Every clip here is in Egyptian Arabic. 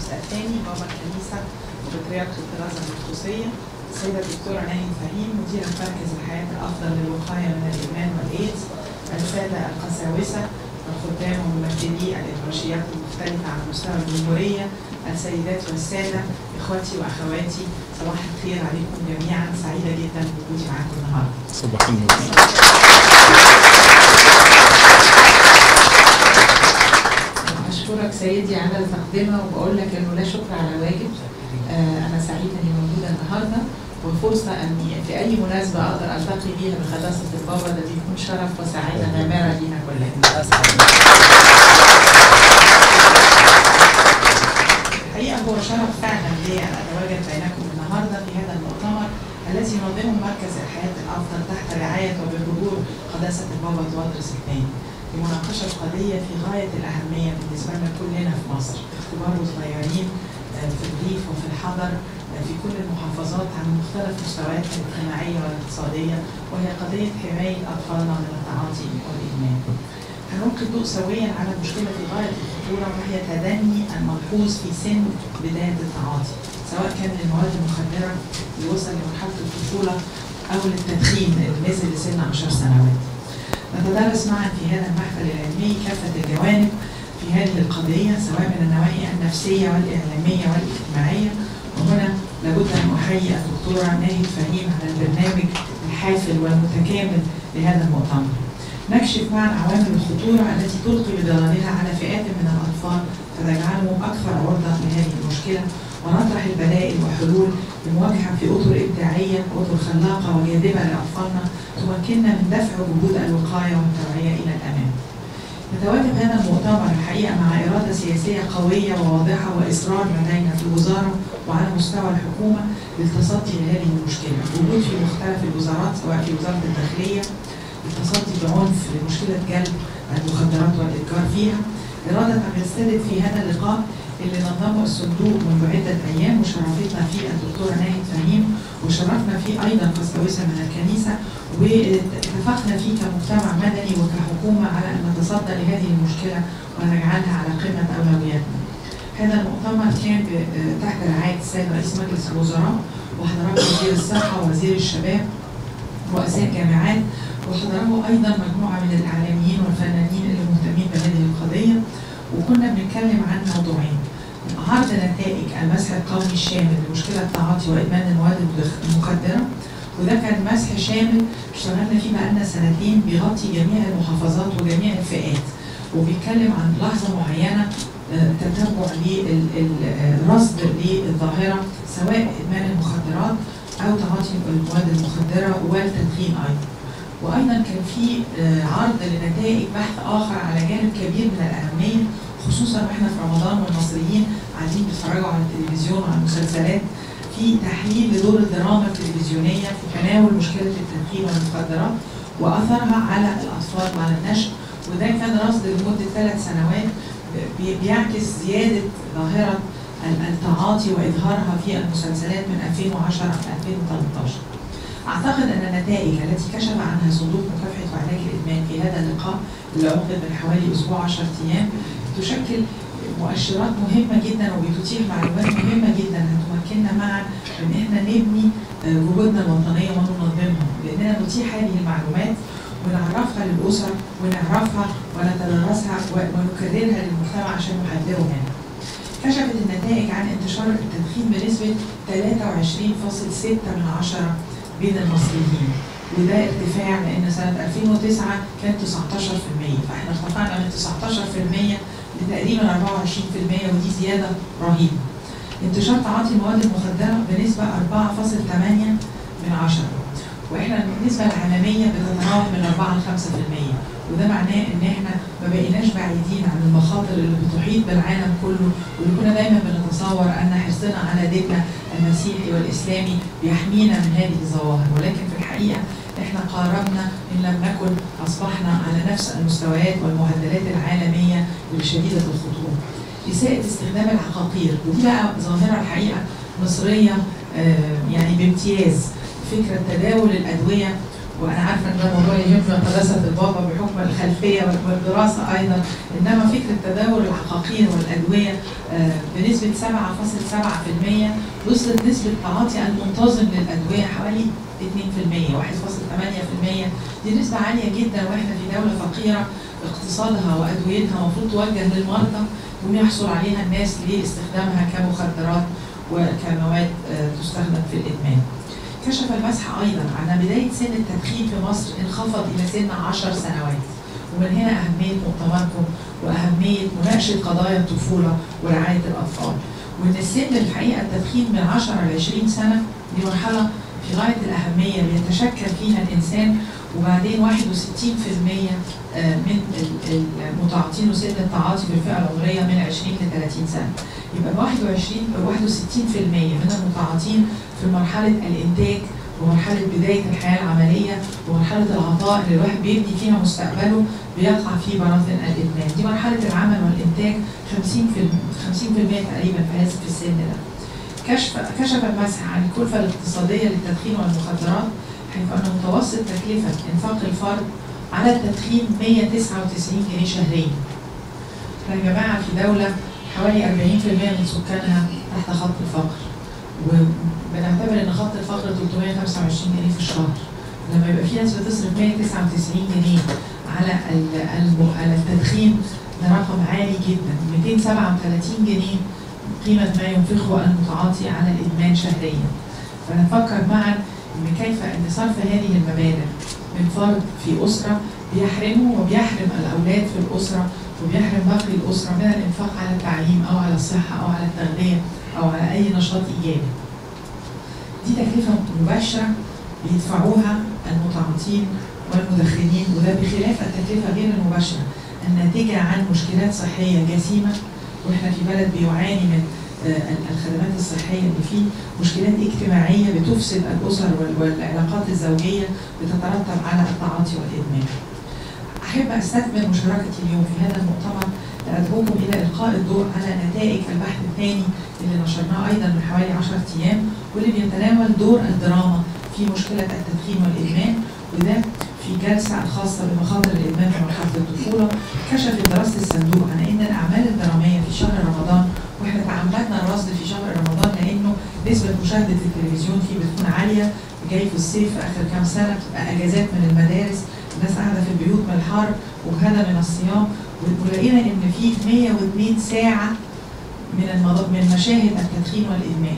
الأنبا الثاني بابا الكنيسة وبطريرك الطرازة القدسية السيدة الدكتورة ناهي فهيم مديرة مركز الحياة الأفضل للوقاية من الإدمان والإيدز السادة القساوسة الخدام وممثلي الإبراشيات المختلفة على مستوى الجمهورية السيدات والسادة إخواتي وأخواتي صباح الخير عليكم جميعا سعيدة جدا بوجودي معاكم النهارده صباح النور أشكرك سيدي على التقدمة وبقول لك إنه لا شكر على واجب آه، أنا سعيدة إني موجودة النهاردة وفرصة أني في أي مناسبة أقدر ألتقي بيها بقداسة البابا ده بيكون شرف وسعادة غامرة لينا كلنا. الحقيقة هو شرف فعلا لي أن أتواجد بينكم النهاردة في هذا المؤتمر الذي ينظمه مركز الحياة الأفضل تحت رعاية وبحضور قداسة البابا توادرس الثاني لمناقشة قضية في غاية الأهمية بالنسبة لنا كلنا في مصر كبار وصغيرين آه، في الريف وفي الحضر آه، في كل المحافظات على مختلف مستوياتها الاجتماعية والاقتصادية وهي قضية حماية أطفالنا من التعاطي والإدمان. هنلقي الضوء سويا على مشكلة في غاية الخطورة وهي تدني الملحوظ في سن بداية التعاطي سواء كان للمواد المخدرة اللي وصل لمرحلة الطفولة أو للتدخين اللي نزل لسن 10 سنوات. نتدرس معا في هذا المحفل العلمي كافة الجوانب في هذه القضية سواء من النواحي النفسية والإعلامية والاجتماعية وهنا لابد أن أحيي الدكتورة ناهد فهيم على البرنامج الحافل والمتكامل لهذا المؤتمر. نكشف معا عوامل الخطورة التي تلقي بضررها على فئات من الأطفال فتجعلهم أكثر عرضة لهذه المشكلة ونطرح البدائل وحلول لمواجهة في أطر إبداعية وأطر خلاقة وجاذبة لأطفالنا تمكننا من دفع جهود الوقاية والتوعية إلى الأمام. يتواجد هذا المؤتمر الحقيقة مع إرادة سياسية قوية وواضحة وإصرار لدينا في الوزارة وعلى مستوى الحكومة للتصدي لهذه المشكلة، وجود في مختلف الوزارات سواء في وزارة الداخلية للتصدي بعنف لمشكلة جلب المخدرات والإتجار فيها، إرادة أن نستند في هذا اللقاء اللي نظمه الصندوق منذ عدة أيام وشرفتنا فيه الدكتورة ناهد فهيم وشرفنا فيه أيضا قساوسة من الكنيسة واتفقنا فيه كمجتمع مدني وكحكومة على أن نتصدى لهذه المشكلة ونجعلها على قمة أولوياتنا. هذا المؤتمر كان ب- تحت رعاية السيد رئيس مجلس الوزراء وحضرات وزير الصحة ووزير الشباب رؤساء جامعات وحضره أيضا مجموعة من الإعلاميين والفنانين اللي مهتمين بهذه القضية وكنا بنتكلم عن موضوعين عرض نتائج المسح القومي الشامل لمشكلة تعاطي وإدمان المواد المدخ- المخدرة وده كان مسح شامل اشتغلنا فيه بقالنا سنتين بيغطي جميع المحافظات وجميع الفئات وبيتكلم عن لحظة معينة آه، تتبع للرصد للظاهرة سواء إدمان المخدرات أو تعاطي المواد المخدرة والتدخين أيضا. وأيضا كان في آه، عرض لنتائج بحث آخر على جانب كبير من الأهمية خصوصا واحنا في رمضان والمصريين قاعدين بيتفرجوا على التلفزيون وعلى المسلسلات في تحليل لدور الدراما التلفزيونية في تناول مشكلة التدخين والمخدرات وأثرها على الأطفال وعلى النشء وده كان رصد لمدة ثلاث سنوات بي- بيعكس زيادة ظاهرة ال- التعاطي وإظهارها في المسلسلات من 2010 ل 2013 أعتقد أن النتائج التي كشف عنها صندوق مكافحة وعلاج الإدمان في هذا اللقاء اللي عقد من حوالي أسبوع 10 أيام تشكل مؤشرات مهمة جدا وبتتيح معلومات مهمة جدا هتمكننا معا من إحنا نبني آه، جهودنا الوطنية وننظمها بإننا نتيح هذه المعلومات ونعرفها للأسر ونعرفها ونتدرسها و- ونكررها للمجتمع عشان نحذره منها. كشفت النتائج عن انتشار التدخين بنسبة 23.6 من عشرة بين المصريين وده ارتفاع لان سنه 2009 كان 19% فاحنا ارتفعنا من 19% لتقريبا 24% ودي زياده رهيبه. انتشار تعاطي المواد المخدره بنسبه 4.8 من عشرة واحنا النسبه العالميه بتتراوح من 4 ل 5% وده معناه ان احنا ما بقيناش بعيدين عن المخاطر اللي بتحيط بالعالم كله واللي كنا دايما بنتصور ان حرصنا على ديننا المسيحي والاسلامي بيحمينا من هذه الظواهر ولكن في الحقيقه احنا قاربنا ان لم نكن اصبحنا على نفس المستويات والمعدلات العالميه الشديده الخطوره. اساءة استخدام العقاقير ودي بقى ظاهره الحقيقه مصريه آه، يعني بامتياز فكره تداول الادويه وانا عارفه ان ده موضوع يهم قداسه البابا بحكم الخلفيه والدراسه ايضا انما فكره تداول العقاقير والادويه آه، بنسبه 7.7% وصلت نسبه تعاطي المنتظم للادويه حوالي 2% 1.8% دي نسبه عاليه جدا واحنا في دوله فقيره اقتصادها وادويتها المفروض توجه للمرضى ويحصل عليها الناس لاستخدامها كمخدرات وكمواد آه، تستخدم في الادمان. كشف المسح ايضا عن بدايه سن التدخين في مصر انخفض الى سن 10 سنوات ومن هنا اهميه مؤتمركم واهميه مناقشه قضايا الطفوله ورعايه الاطفال وان السن الحقيقه التدخين من 10 ل 20 سنه دي مرحله في غايه الاهميه بيتشكل فيها الانسان وبعدين 61% آه، من ال- المتعاطين وسن التعاطي في الفئه العمريه من 20 ل 30 سنه يبقى 21 61% من المتعاطين في مرحله الانتاج ومرحله بدايه الحياه العمليه ومرحله العطاء اللي الواحد بيبني فيها مستقبله بيقع في براثن الادمان دي مرحله العمل والانتاج 50% 50% تقريبا في هذا في السن ده كشف كشف المسح عن الكلفه الاقتصاديه للتدخين والمخدرات حيث ان متوسط تكلفه انفاق الفرد على التدخين 199 جنيه شهريا. احنا يا جماعه في دوله حوالي 40% من سكانها تحت خط الفقر وبنعتبر ان خط الفقر 325 جنيه في الشهر لما يبقى في ناس بتصرف 199 جنيه على ال- الم- على التدخين ده رقم عالي جدا 237 جنيه قيمة ما ينفقه المتعاطي على الإدمان شهريا فنفكر معا ان كيف ان صرف هذه المبالغ من فرد في أسرة بيحرمه وبيحرم الأولاد في الأسرة وبيحرم باقي الأسرة من الإنفاق على التعليم أو على الصحة أو على التغذية أو على أي نشاط إيجابي. دي تكلفة مباشرة بيدفعوها المتعاطين والمدخنين وده بخلاف التكلفة غير المباشرة الناتجة عن مشكلات صحية جسيمة واحنا في بلد بيعاني من آه، الخدمات الصحية اللي فيه مشكلات اجتماعية بتفسد الأسر وال- والعلاقات الزوجية بتترتب على التعاطي والإدمان. أحب أستثمر مشاركتي اليوم في هذا المؤتمر لأدعوكم إلى إلقاء الضوء على نتائج البحث الثاني اللي نشرناه أيضا من حوالي 10 أيام واللي بيتناول دور الدراما في مشكلة التدخين والإدمان وده في جلسة الخاصة بمخاطر الإدمان في مرحلة الطفولة كشفت دراسة الصندوق عن أن الأعمال الدرامية في شهر رمضان واحنا تعمدنا الرصد في شهر رمضان لأنه نسبة مشاهدة التلفزيون فيه بتكون عالية جاي في الصيف في آخر كام سنة بتبقى أجازات من المدارس الناس قاعدة في البيوت من الحر وهذا من الصيام ولقينا إن في 102 ساعة من المض... من مشاهد التدخين والإدمان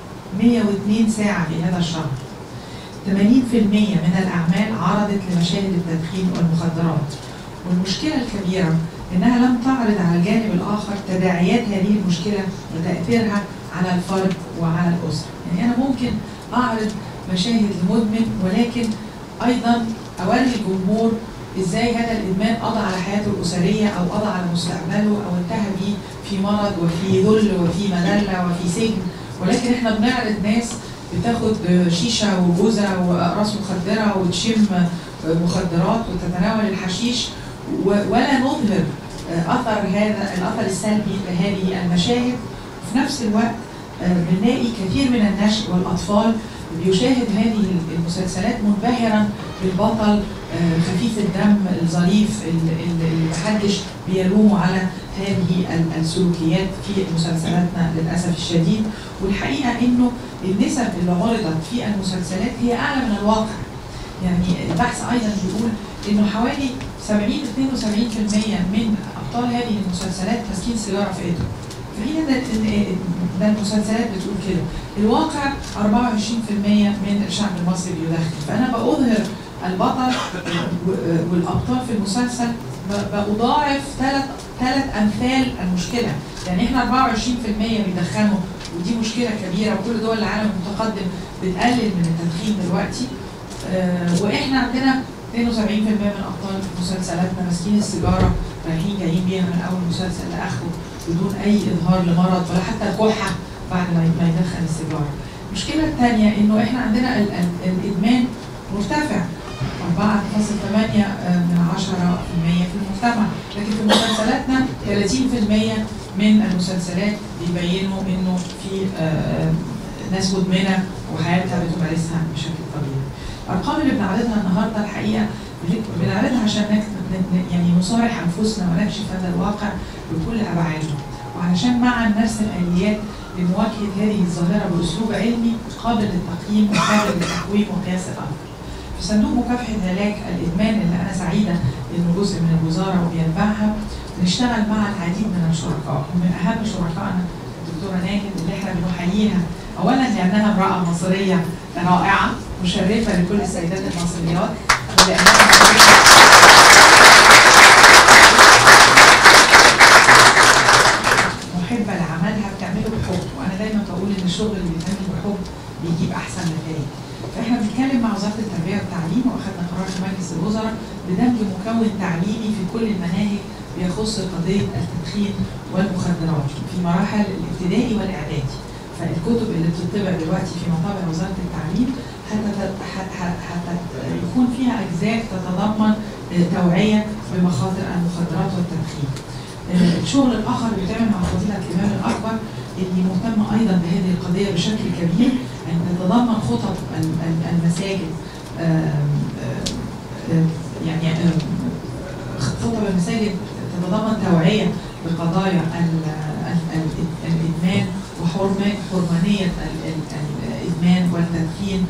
102 ساعة في هذا الشهر 80% من الأعمال عرضت لمشاهد التدخين والمخدرات والمشكلة الكبيرة إنها لم تعرض على الجانب الآخر تداعيات هذه المشكلة وتأثيرها على الفرد وعلى الأسرة يعني أنا ممكن أعرض مشاهد المدمن ولكن أيضا أوري الجمهور ازاي هذا الادمان قضى على حياته الاسريه او قضى على مستقبله او انتهى بيه في مرض وفي ذل وفي مذله وفي سجن ولكن احنا بنعرض ناس بتاخد شيشه وجوزه واقراص مخدره وتشم مخدرات وتتناول الحشيش و- ولا نظهر اثر هذا الاثر السلبي لهذه المشاهد وفي نفس الوقت آه، بنلاقي كثير من النشء والاطفال بيشاهد هذه المسلسلات منبهرا بالبطل آه، خفيف الدم الظريف اللي اللي محدش بيلومه على هذه ال- السلوكيات في مسلسلاتنا للاسف الشديد والحقيقه انه النسب اللي عرضت في المسلسلات هي اعلى من الواقع يعني البحث ايضا بيقول انه حوالي 70 72% من ابطال هذه المسلسلات ماسكين سيجاره في ايدهم في حين ده إن- ده المسلسلات بتقول كده الواقع 24% من الشعب المصري بيدخن فانا بأظهر البطل و- والابطال في المسلسل ب- بضاعف ثلاث ثلاث امثال المشكله يعني احنا 24% بيدخنوا ودي مشكله كبيره وكل دول العالم المتقدم بتقلل من التدخين دلوقتي آه، واحنا عندنا 72% من ابطال مسلسلاتنا ماسكين السيجاره رايحين جايين بيها من اول مسلسل لاخره بدون اي اظهار لمرض ولا حتى كحه بعد ما ما يدخن السيجاره. المشكله الثانيه انه احنا عندنا ال- ال- الادمان مرتفع 4.8 من 10% في المجتمع لكن في مسلسلاتنا 30% من المسلسلات بيبينوا انه في آه، ناس مدمنه وحياتها بتمارسها بشكل طبيعي. الارقام اللي بنعرضها النهارده الحقيقه بنعرضها عشان نك- ن- يعني نصارح انفسنا ونكشف هذا الواقع بكل ابعاده وعلشان معا نرسم اليات لمواجهه هذه الظاهره باسلوب علمي قابل للتقييم وقابل للتقويم وقياس الامر. في صندوق مكافحه علاج الادمان اللي انا سعيده انه جزء من الوزاره وبيتبعها بنشتغل مع العديد من الشركاء ومن اهم شركائنا الدكتوره ناهد اللي احنا بنحييها اولا لانها امراه مصريه رائعه مشرفه لكل السيدات المصريات ولانها محبه لعملها بتعمله بحب وانا دايما بقول ان الشغل اللي بيتعمل بحب بيجيب احسن نتائج فاحنا بنتكلم مع وزاره التربيه والتعليم واخدنا قرار في مجلس الوزراء بدمج مكون تعليمي في كل المناهج بيخص قضيه التدخين والمخدرات في مراحل الابتدائي والاعدادي فالكتب اللي بتطبع دلوقتي في مطابع وزاره التعليم حتى حتى حتى يكون فيها اجزاء تتضمن آه، توعيه بمخاطر المخدرات والتدخين. آه، الشغل الاخر اللي بيتعمل مع فضيله الامام الاكبر اللي مهتمه ايضا بهذه القضيه بشكل كبير ان تتضمن خطط ال- ال- المساجد آم، آم، آم، يعني آم، خطط المساجد تتضمن توعيه بقضايا ال- ال- ال- الادمان وحرمه حرمانيه ال- ال- الادمان والتدخين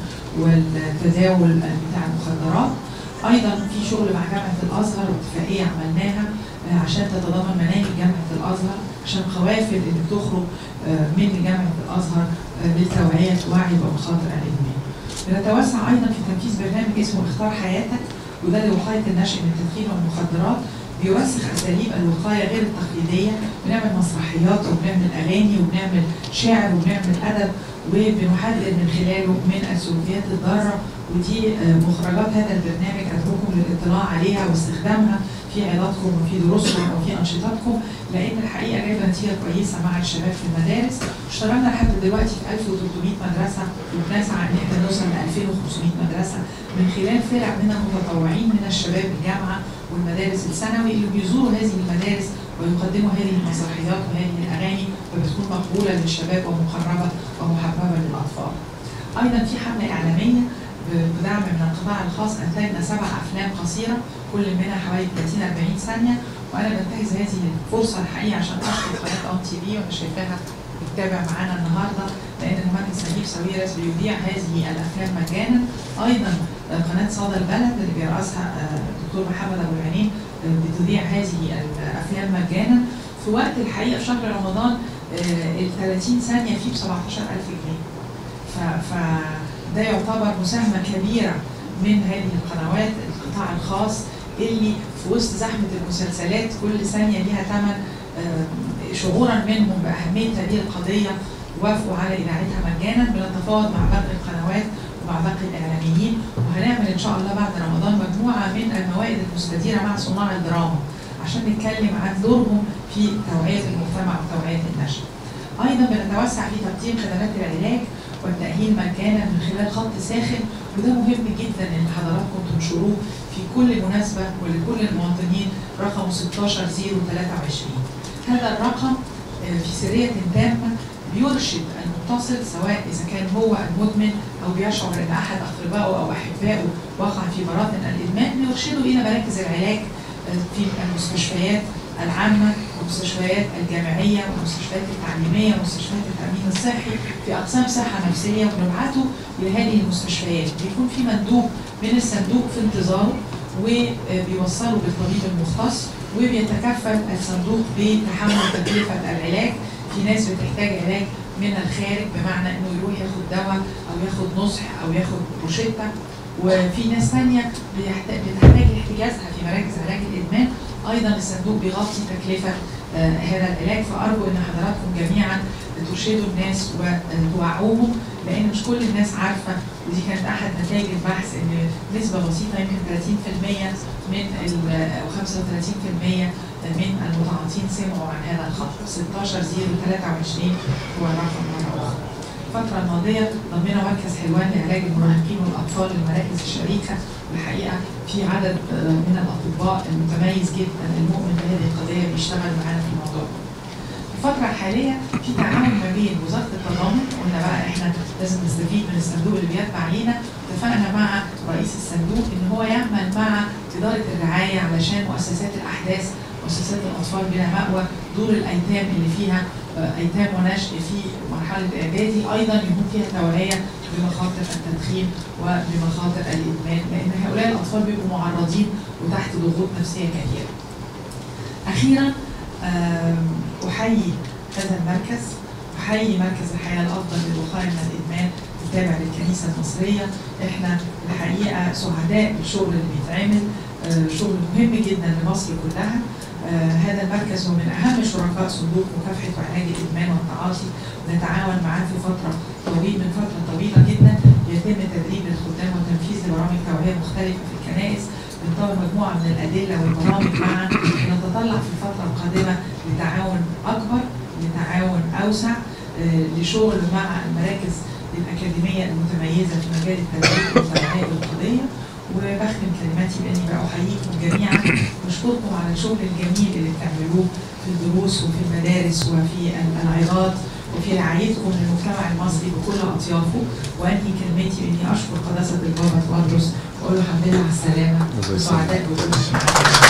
والتداول بتاع المخدرات ايضا في شغل مع جامعه الازهر واتفاقيه عملناها آه، عشان تتضمن مناهج جامعه الازهر عشان قوافل اللي بتخرج آه، من جامعه الازهر آه، للتوعيه توعي بمخاطر الادمان. بنتوسع ايضا في تنفيذ برنامج اسمه اختار حياتك وده لوقايه النشء من التدخين والمخدرات بيوسخ اساليب الوقايه غير التقليديه بنعمل مسرحيات وبنعمل اغاني وبنعمل شعر وبنعمل ادب وبنحذر من خلاله من السلوكيات الضاره ودي آه، مخرجات هذا البرنامج ادعوكم للاطلاع عليها واستخدامها في عظاتكم وفي دروسكم وفي انشطتكم لان الحقيقه جايبه نتيجه كويسه مع الشباب في المدارس اشتغلنا لحد دلوقتي في 1300 مدرسه وبنسعى ان احنا نوصل ل 2500 مدرسه من خلال فرق من المتطوعين من الشباب الجامعه والمدارس الثانوي اللي بيزوروا هذه المدارس ويقدموا هذه المسرحيات وهذه الاغاني وبتكون مقبوله للشباب ومقربه ومحببه للاطفال. ايضا في حمله اعلاميه بدعم من القطاع الخاص انتجنا سبع افلام قصيره كل منها حوالي 30 40 ثانيه وانا بنتهز هذه الفرصه الحقيقه عشان اشكر قناه اون تي في وانا شايفاها بتتابع معانا النهارده لان المهندس نجيب ساويرس بيذيع هذه الافلام مجانا ايضا آه، قناه صدى البلد اللي بيرأسها آه، الدكتور محمد ابو العنين آه، بتذيع هذه الافلام مجانا في وقت الحقيقه في شهر رمضان ال 30 ثانيه فيه ب 17000 جنيه ف- فده يعتبر مساهمه كبيره من هذه القنوات القطاع الخاص اللي في وسط زحمه المسلسلات كل ثانيه ليها ثمن آه، شعورا منهم باهميه هذه القضيه وافقوا على اذاعتها مجانا بنتفاوض مع باقي القنوات ومع باقي الاعلاميين وهنعمل ان شاء الله بعد رمضان مجموعه من الموائد المستديره مع صناع الدراما عشان نتكلم عن دورهم في توعيه المجتمع وتوعيه النشء. ايضا بنتوسع في تقديم خدمات العلاج والتاهيل مجانا من خلال خط ساخن وده مهم جدا ان حضراتكم تنشروه في كل مناسبه ولكل المواطنين رقم 16023 هذا الرقم آه، في سريه تامه بيرشد المتصل سواء اذا كان هو المدمن او بيشعر ان احد اقربائه او احبائه وقع في براثن الادمان بيرشده الى مراكز العلاج آه، في المستشفيات العامه والمستشفيات الجامعيه والمستشفيات التعليميه ومستشفيات التامين الصحي في اقسام صحه نفسيه وبنبعته الى هذه المستشفيات بيكون في مندوب من الصندوق في انتظاره وبيوصله بالطبيب المختص وبيتكفل الصندوق بتحمل تكلفه العلاج في ناس بتحتاج علاج من الخارج بمعنى انه يروح ياخد دواء او ياخد نصح او ياخد روشته وفي ناس ثانيه بيحت- بتحتاج لاحتجازها في مراكز علاج الادمان ايضا الصندوق بيغطي تكلفه آه، هذا العلاج فارجو ان حضراتكم جميعا ترشدوا الناس وتوعوهم لان مش كل الناس عارفه ودي كانت احد نتائج البحث ان نسبه بسيطه يمكن 30% من ال- او 35% من المتعاطين سمعوا عن هذا الخط 16023 هو الرقم مره اخرى. الفترة الماضية ضمنا مركز حلوان لعلاج المراهقين والأطفال للمراكز الشريكة والحقيقة في عدد آه، من الأطباء المتميز جدا المؤمن بهذه القضية بيشتغل معانا في الموضوع. الفترة الحالية في تعاون ما بين وزارة التضامن قلنا بقى احنا لازم نستفيد من الصندوق اللي بيتبع لينا اتفقنا مع رئيس الصندوق ان هو يعمل مع إدارة الرعاية علشان مؤسسات الأحداث مؤسسات الأطفال بلا مأوى دور الأيتام اللي فيها آه، أيتام ونشء في مرحلة إعدادي أيضا يكون فيها توعية بمخاطر التدخين وبمخاطر الإدمان لأن هؤلاء الأطفال بيبقوا معرضين وتحت ضغوط نفسية كثيرة. أخيرا آم، أحيي هذا المركز أحيي مركز الحياة الأفضل للوقاية من الإدمان التابع للكنيسة المصرية احنا الحقيقة سعداء بالشغل اللي بيتعمل آه، شغل مهم جدا لمصر كلها آه، هذا المركز هو من أهم شركاء صندوق مكافحة وعلاج الإدمان والتعاطي ونتعاون معاه في فترة طويل من فترة طويلة جدا يتم تدريب الخدام وتنفيذ لبرامج توعية مختلفة في الكنائس بنطور مجموعة من الأدلة والبرامج معا ونتطلع في الفترة القادمة لتعاون أكبر لتعاون أوسع آه، لشغل مع المراكز الأكاديمية المتميزة في مجال التدريب والتوعية القضية وبختم كلماتي باني بأحييكم جميعا واشكركم على الشغل الجميل اللي بتعملوه في الدروس وفي المدارس وفي العظات وفي رعايتكم للمجتمع المصري بكل اطيافه وانهي كلمتي باني اشكر قداسه البابا تواضرس واقول له الحمد لله على السلامه وسعداء بوجودك معانا